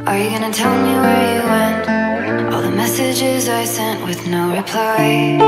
Are you gonna tell me where you went? All the messages I sent with no reply.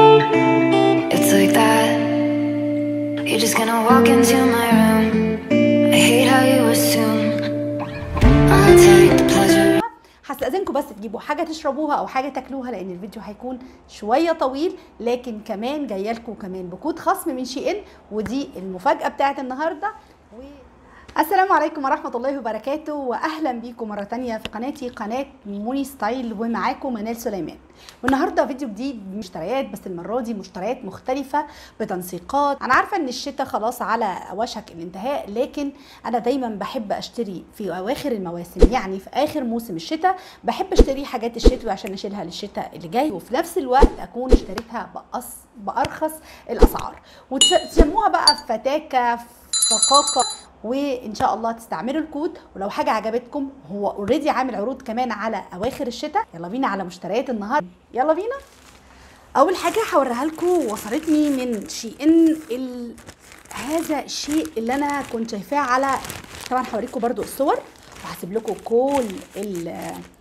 It's like that. You're just gonna walk into my room. I hate how you assume I'll take the pleasure. هستأذنكم بس تجيبوا حاجة تشربوها أو حاجة تاكلوها لأن الفيديو هيكون شوية طويل لكن كمان جاية لكم كمان بكود خصم من شي إن ودي المفاجأة بتاعت النهاردة و... السلام عليكم ورحمة الله وبركاته وأهلا بيكم مرة تانية في قناتي قناة موني ستايل ومعاكم منال سليمان والنهارده فيديو جديد مشتريات بس المرة دي مشتريات مختلفة بتنسيقات أنا عارفة إن الشتاء خلاص على وشك الانتهاء لكن أنا دايما بحب أشتري في أواخر المواسم يعني في آخر موسم الشتاء بحب أشتري حاجات الشتوي عشان أشيلها للشتاء اللي جاي وفي نفس الوقت أكون اشتريتها بأص بأرخص الأسعار وتسموها بقى فتاكة فقاقة وان شاء الله تستعملوا الكود ولو حاجه عجبتكم هو اوريدي عامل عروض كمان على اواخر الشتاء يلا بينا على مشتريات النهارده يلا بينا اول حاجه هوريها لكم وصلتني من شي ان ال... هذا الشيء اللي انا كنت شايفاه على طبعا هوريكم برضو الصور وهسيب لكم كل ال...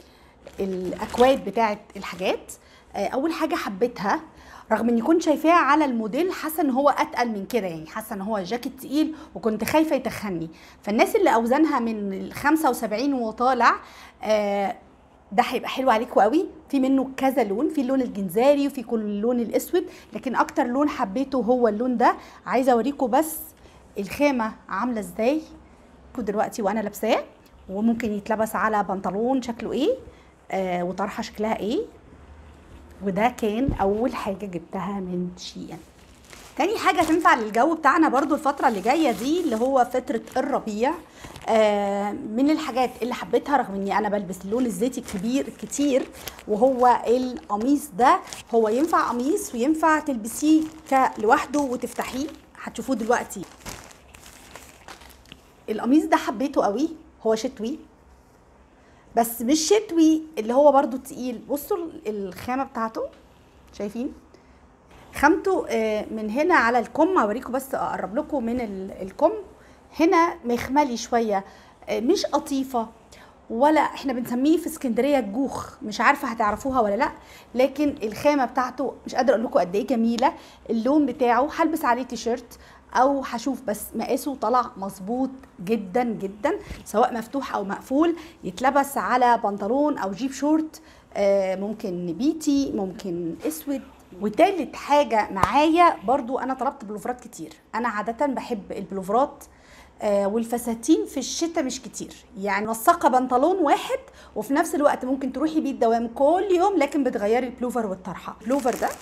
الاكواد بتاعه الحاجات اول حاجه حبيتها رغم اني كنت شايفاه على الموديل حاسه ان هو اتقل من كده يعني حاسه ان هو جاكيت تقيل وكنت خايفه يتخني فالناس اللي اوزانها من ال 75 وطالع آه ده هيبقى حلو عليكم قوي في منه كذا لون في اللون الجنزاري وفي كل اللون الاسود لكن اكتر لون حبيته هو اللون ده عايزه اوريكم بس الخامه عامله ازاي دلوقتي وانا لابساه وممكن يتلبس على بنطلون شكله ايه آه وطرحه شكلها ايه وده كان اول حاجه جبتها من شيئا تاني حاجه تنفع للجو بتاعنا برضو الفتره اللي جايه دي اللي هو فتره الربيع آه من الحاجات اللي حبيتها رغم اني انا بلبس اللون الزيتي الكبير كتير وهو القميص ده هو ينفع قميص وينفع تلبسيه لوحده وتفتحيه هتشوفوه دلوقتي القميص ده حبيته قوي هو شتوي بس مش شتوي اللي هو برضو تقيل بصوا الخامه بتاعته شايفين خامته من هنا على الكم هوريكم بس اقرب لكم من الكم هنا مخملي شويه مش قطيفه ولا احنا بنسميه في اسكندريه الجوخ مش عارفه هتعرفوها ولا لا لكن الخامه بتاعته مش قادره اقول لكم قد ايه جميله اللون بتاعه هلبس عليه تيشيرت او هشوف بس مقاسه طلع مظبوط جدا جدا سواء مفتوح او مقفول يتلبس على بنطلون او جيب شورت ممكن نبيتي ممكن اسود وتالت حاجة معايا برضو أنا طلبت بلوفرات كتير أنا عادة بحب البلوفرات والفساتين في الشتاء مش كتير يعني نسقة بنطلون واحد وفي نفس الوقت ممكن تروحي بيه الدوام كل يوم لكن بتغيري البلوفر والطرحة البلوفر ده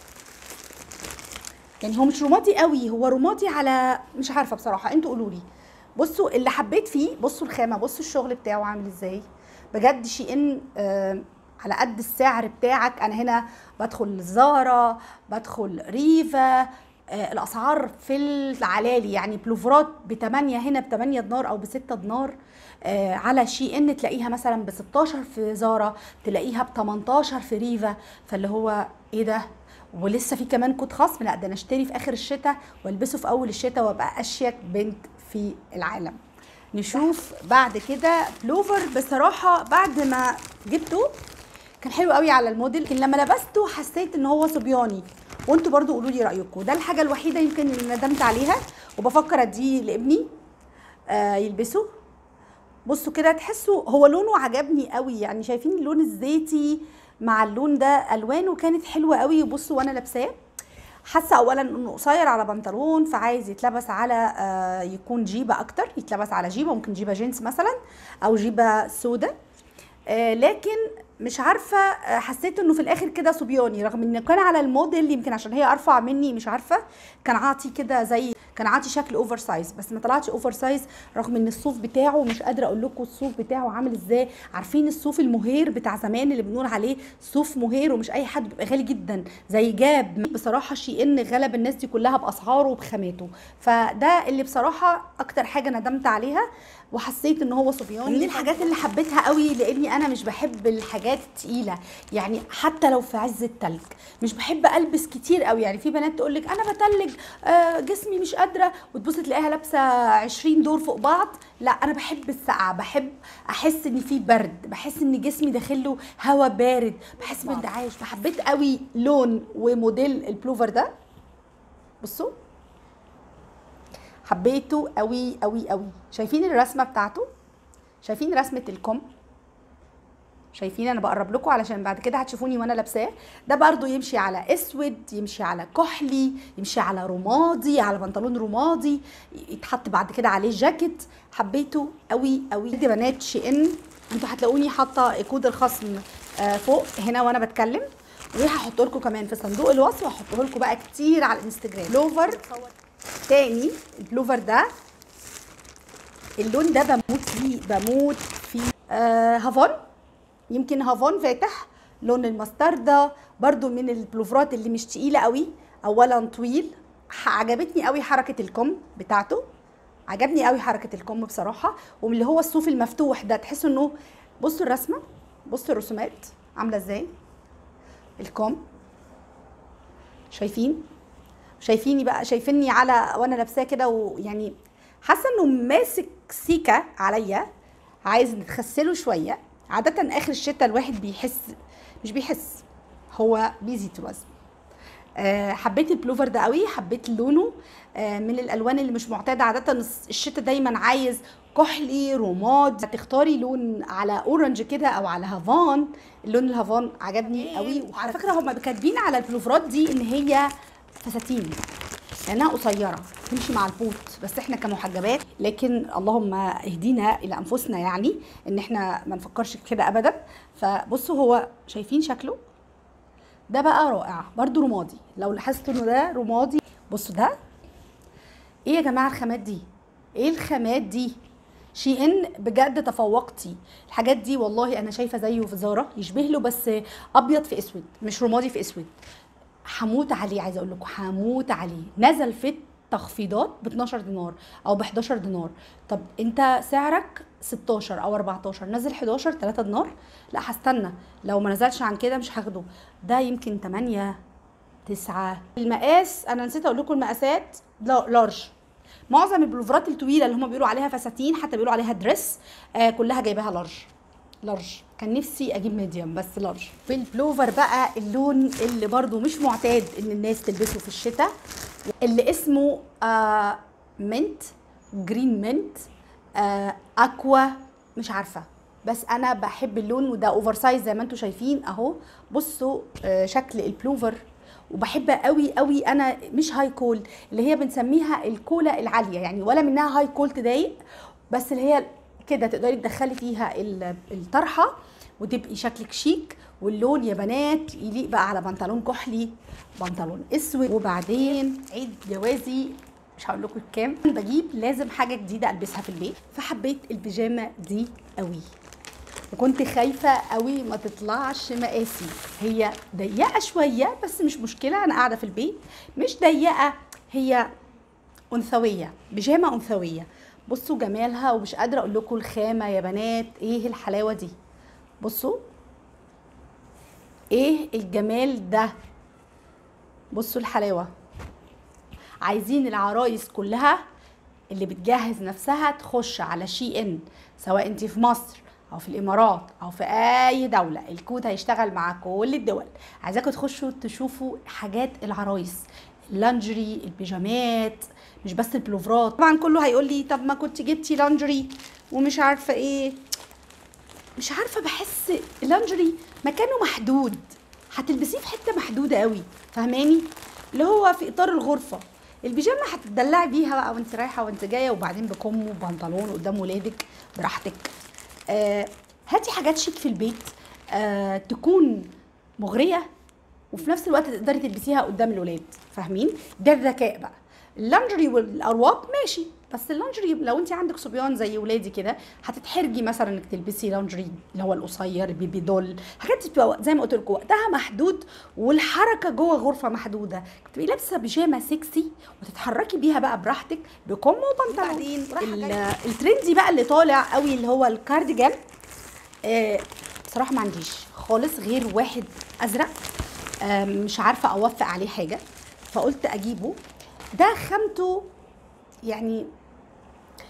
يعني هو مش رمادي قوي هو رمادي على مش عارفه بصراحه انتوا قولوا لي بصوا اللي حبيت فيه بصوا الخامه بصوا الشغل بتاعه عامل ازاي بجد شي ان آه على قد السعر بتاعك انا هنا بدخل زارا بدخل ريفا آه الاسعار في العلالي يعني بلوفرات ب 8 هنا ب 8 دينار او ب 6 دينار آه على شي ان تلاقيها مثلا ب 16 في زارا تلاقيها ب 18 في ريفا فاللي هو ايه ده ولسه في كمان كود خصم لا ده انا اشتري في اخر الشتاء والبسه في اول الشتاء وابقى اشيك بنت في العالم نشوف بعد كده بلوفر بصراحه بعد ما جبته كان حلو قوي على الموديل لكن لما لبسته حسيت ان هو صبياني وانتوا برضو قولوا لي رايكم ده الحاجه الوحيده يمكن اللي ندمت عليها وبفكر اديه لابني آه يلبسه بصوا كده تحسوا هو لونه عجبني قوي يعني شايفين اللون الزيتي مع اللون ده الوانه كانت حلوه قوي بصوا وانا لابساه حاسه اولا انه قصير على بنطلون فعايز يتلبس على آه يكون جيبه اكتر يتلبس على جيبه ممكن جيبه جينز مثلا او جيبه سودا آه لكن مش عارفه آه حسيت انه في الاخر كده صبياني رغم انه كان على الموديل يمكن عشان هي ارفع مني مش عارفه كان عاطي كده زي كان عاطي شكل اوفر سايز بس ما طلعش اوفر سايز رغم ان الصوف بتاعه مش قادره اقول لكم الصوف بتاعه عامل ازاي عارفين الصوف المهير بتاع زمان اللي بنقول عليه صوف مهير ومش اي حد بيبقى غالي جدا زي جاب بصراحه شي ان غلب الناس دي كلها باسعاره وبخاماته فده اللي بصراحه اكتر حاجه ندمت عليها وحسيت ان هو صبياني من الحاجات اللي حبيتها قوي لاني انا مش بحب الحاجات التقيله يعني حتى لو في عز التلج مش بحب البس كتير قوي يعني في بنات تقول لك انا بتلج آه جسمي مش قادره وتبص تلاقيها لابسه 20 دور فوق بعض لا انا بحب السقعه بحب احس ان في برد بحس ان جسمي داخله هواء بارد بحس باندعاش فحبيت قوي لون وموديل البلوفر ده بصوا حبيته قوي قوي قوي شايفين الرسمه بتاعته شايفين رسمه الكم شايفين انا بقرب لكم علشان بعد كده هتشوفوني وانا لابساه ده برضو يمشي على اسود يمشي على كحلي يمشي على رمادي على بنطلون رمادي يتحط بعد كده عليه جاكيت حبيته قوي قوي دي بنات شي ان انتوا هتلاقوني حاطه كود الخصم آه، فوق هنا وانا بتكلم وهحط لكم كمان في صندوق الوصف وهحطه لكم بقى كتير على الانستجرام لوفر تاني البلوفر ده اللون ده بموت فيه بموت فيه آه هافون يمكن هافون فاتح لون المستردة برضو من البلوفرات اللي مش تقيلة قوي اولا طويل ح- عجبتني قوي حركة الكم بتاعته عجبني قوي حركة الكم بصراحة ومن اللي هو الصوف المفتوح ده تحسوا انه بصوا الرسمة بصوا الرسومات عاملة ازاي الكم شايفين شايفيني بقى شايفيني على وانا لابساه كده ويعني حاسه انه ماسك سيكه عليا عايز نتخسله شويه عاده اخر الشتاء الواحد بيحس مش بيحس هو بيزيد وزن آه، حبيت البلوفر ده قوي حبيت لونه آه، من الالوان اللي مش معتاده عاده الس- الشتاء دايما عايز كحلي رماد تختاري لون على اورنج كده او على هافان اللون الهافان عجبني قوي وعلى فكره هم كاتبين على البلوفرات دي ان هي فساتين لانها قصيره تمشي مع البوت بس احنا كمحجبات لكن اللهم اهدينا الى انفسنا يعني ان احنا ما نفكرش كده ابدا فبصوا هو شايفين شكله ده بقى رائع برضو رمادي لو لاحظتوا انه ده رمادي بصوا ده ايه يا جماعه الخامات دي ايه الخامات دي شي ان بجد تفوقتي الحاجات دي والله انا شايفه زيه في زارا يشبه له بس ابيض في اسود مش رمادي في اسود هموت عليه عايزه اقول لكم هموت عليه نزل في تخفيضات ب 12 دينار او ب 11 دينار طب انت سعرك 16 او 14 نزل 11 3 دينار لا هستنى لو ما نزلش عن كده مش هاخده ده يمكن 8 9 المقاس انا نسيت اقول لكم المقاسات لا لارج معظم البلوفرات الطويله اللي هم بيقولوا عليها فساتين حتى بيقولوا عليها دريس آه كلها جايباها لارج لارج كان نفسي اجيب ميديوم بس لارج في البلوفر بقى اللون اللي برضو مش معتاد ان الناس تلبسه في الشتاء اللي اسمه آه منت جرين منت آه اكوا مش عارفه بس انا بحب اللون وده اوفر سايز زي ما انتم شايفين اهو بصوا آه شكل البلوفر وبحب قوي قوي انا مش هاي كول اللي هي بنسميها الكولا العاليه يعني ولا منها هاي كول تضايق بس اللي هي كده تقدري تدخلي فيها ال- الطرحه وتبقي شكلك شيك واللون يا بنات يليق بقى على بنطلون كحلي بنطلون اسود وبعدين عيد جوازي مش هقول لكم كام بجيب لازم حاجه جديده البسها في البيت فحبيت البيجامه دي قوي وكنت خايفه قوي ما تطلعش مقاسي هي ضيقه شويه بس مش مشكله انا قاعده في البيت مش ضيقه هي انثويه بيجامه انثويه بصوا جمالها ومش قادره اقول لكم الخامه يا بنات ايه الحلاوه دي بصوا ايه الجمال ده بصوا الحلاوه عايزين العرايس كلها اللي بتجهز نفسها تخش على شي ان سواء انت في مصر او في الامارات او في اي دوله الكود هيشتغل مع كل الدول عايزاكم تخشوا تشوفوا حاجات العرايس اللانجري البيجامات مش بس البلوفرات طبعا كله هيقول لي طب ما كنت جبتي لانجري ومش عارفه ايه مش عارفه بحس اللانجري مكانه محدود هتلبسيه في حته محدوده قوي فاهماني اللي هو في اطار الغرفه البيجامه هتدلعي بيها بقى وانت رايحه وانت جايه وبعدين بكم وبنطلون قدام ولادك براحتك آه هاتي حاجات شيك في البيت آه تكون مغريه وفي نفس الوقت تقدري تلبسيها قدام الولاد فاهمين ده الذكاء بقى اللانجري والارواب ماشي بس اللانجري لو انت عندك صبيان زي ولادي كده هتتحرجي مثلا انك تلبسي لانجري اللي هو القصير البيبي دول الحاجات دي بتبقى زي ما قلت لكم وقتها محدود والحركه جوه غرفه محدوده تبقي لابسه بيجامه سكسي وتتحركي بيها بقى براحتك بكم وبنطلون بعدين ال- الترندي بقى اللي طالع قوي اللي هو الكارديجان آه بصراحه ما عنديش خالص غير واحد ازرق آه مش عارفه اوفق عليه حاجه فقلت اجيبه ده خامته يعني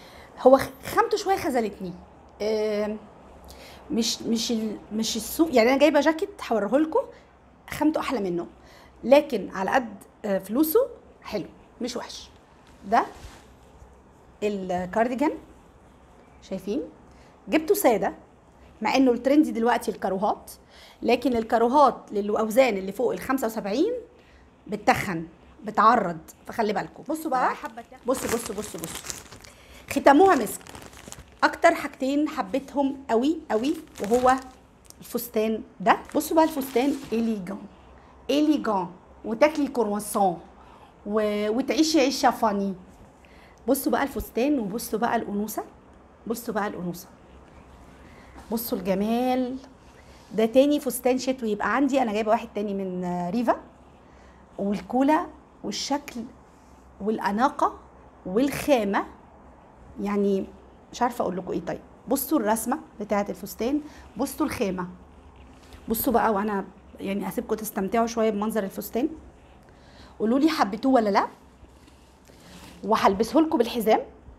هو خامته شويه خذلتني آه، مش مش ال- مش السوق يعني انا جايبه جاكيت هوريه لكم خامته احلى منه لكن على قد آه، فلوسه حلو مش وحش ده الكارديجان شايفين جبته ساده مع انه الترندي دلوقتي الكاروهات لكن الكاروهات للاوزان اللي فوق ال 75 بتتخن بتعرض فخلي بالكم بصوا بقى بصوا بصوا بصوا بصوا ختموها مسك اكتر حاجتين حبيتهم قوي قوي وهو الفستان ده بصوا بقى الفستان اليجان اليجان وتاكلي كرواسون و... وتعيشي عيشه فاني بصوا بقى الفستان وبصوا بقى الانوثه بصوا بقى الانوثه بصوا الجمال ده تاني فستان شتوي يبقى عندي انا جايبه واحد تاني من آه، ريفا والكولا والشكل والاناقه والخامه يعني مش عارفه اقول لكم ايه طيب بصوا الرسمه بتاعه الفستان بصوا الخامه بصوا بقى وانا يعني هسيبكم تستمتعوا شويه بمنظر الفستان قولوا لي حبيتوه ولا لا وهلبسه لكم بالحزام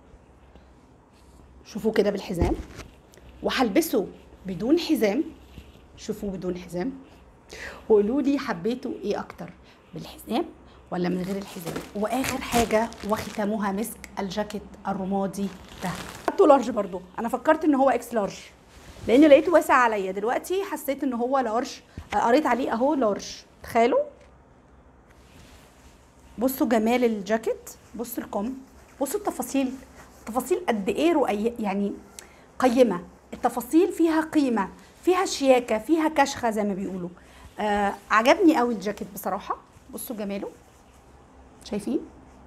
شوفوا كده بالحزام وهلبسه بدون حزام شوفوه بدون حزام وقولوا لي حبيتوا ايه اكتر بالحزام ولا من غير الحزام واخر حاجه وختموها مسك الجاكيت الرمادي ده حطوا لارج برضو انا فكرت ان هو اكس لارج لان لقيته واسع عليا دلوقتي حسيت ان هو لارج آه، قريت عليه اهو لارج تخيلوا بصوا جمال الجاكيت بصوا الكم بصوا التفاصيل تفاصيل قد ايه رؤية يعني قيمة التفاصيل فيها قيمة فيها شياكة فيها كشخة زي ما بيقولوا آه عجبني قوي الجاكيت بصراحة بصوا جماله شايفين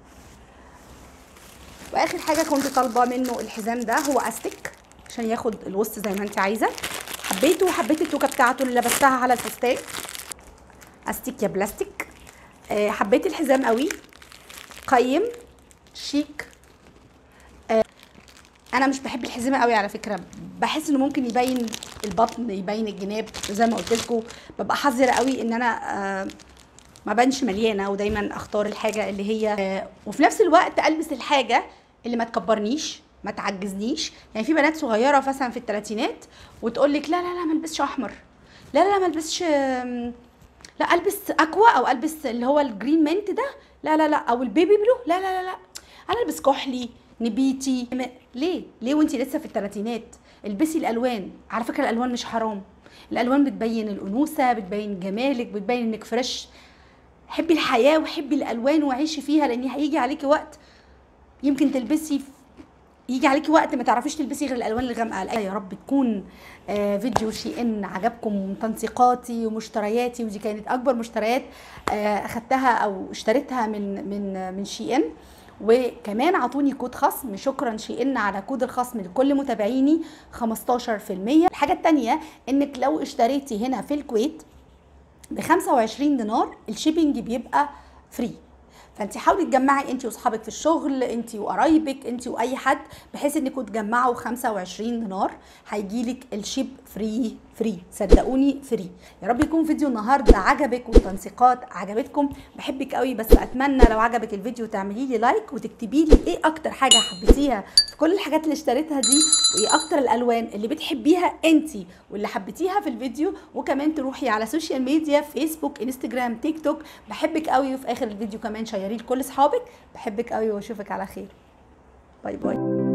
واخر حاجة كنت طالبة منه الحزام ده هو استك عشان ياخد الوسط زي ما انت عايزة حبيته وحبيت التوكة بتاعته اللي لبستها على الفستان استيك يا بلاستيك آه، حبيت الحزام قوي قيم شيك آه، انا مش بحب الحزمه قوي على فكره بحس انه ممكن يبين البطن يبين الجناب زي ما قلت لكم ببقى حذره قوي ان انا آه، ما بانش مليانه ودايما اختار الحاجه اللي هي آه، وفي نفس الوقت البس الحاجه اللي ما تكبرنيش ما تعجزنيش يعني في بنات صغيره مثلا في الثلاثينات وتقول لك لا لا لا ما البسش احمر لا لا لا ما البسش آم، لا البس اكوا او البس اللي هو الجرين منت ده لا لا لا او البيبي بلو لا لا لا لا انا البس كحلي نبيتي م- ليه ليه وانتي لسه في الثلاثينات البسي الالوان على فكره الالوان مش حرام الالوان بتبين الانوثه بتبين جمالك بتبين انك فريش حبي الحياه وحبي الالوان وعيشي فيها لان هيجي عليكي وقت يمكن تلبسي يجي عليكي وقت ما تعرفيش تلبسي غير الالوان الغامقه الآية يا رب تكون آه، فيديو شي ان عجبكم تنسيقاتي ومشترياتي ودي كانت اكبر مشتريات آه، اخدتها او اشتريتها من من من شي ان وكمان عطوني كود خصم شكرا شي ان على كود الخصم لكل متابعيني 15% الحاجه التانية انك لو اشتريتي هنا في الكويت ب 25 دينار الشيبنج بيبقى فري فانت حاولي تجمعي انت واصحابك في الشغل انت وقرايبك انت واي حد بحيث انكم تجمعوا 25 دينار هيجيلك الشيب فري فري صدقوني فري يا رب يكون فيديو النهارده عجبك والتنسيقات عجبتكم بحبك قوي بس اتمنى لو عجبك الفيديو تعملي لي لايك وتكتبي لي ايه اكتر حاجه حبيتيها في كل الحاجات اللي اشتريتها دي وايه اكتر الالوان اللي بتحبيها انت واللي حبيتيها في الفيديو وكمان تروحي على سوشيال ميديا فيسبوك انستجرام تيك توك بحبك قوي وفي اخر الفيديو كمان شيريه لكل اصحابك بحبك قوي واشوفك على خير باي باي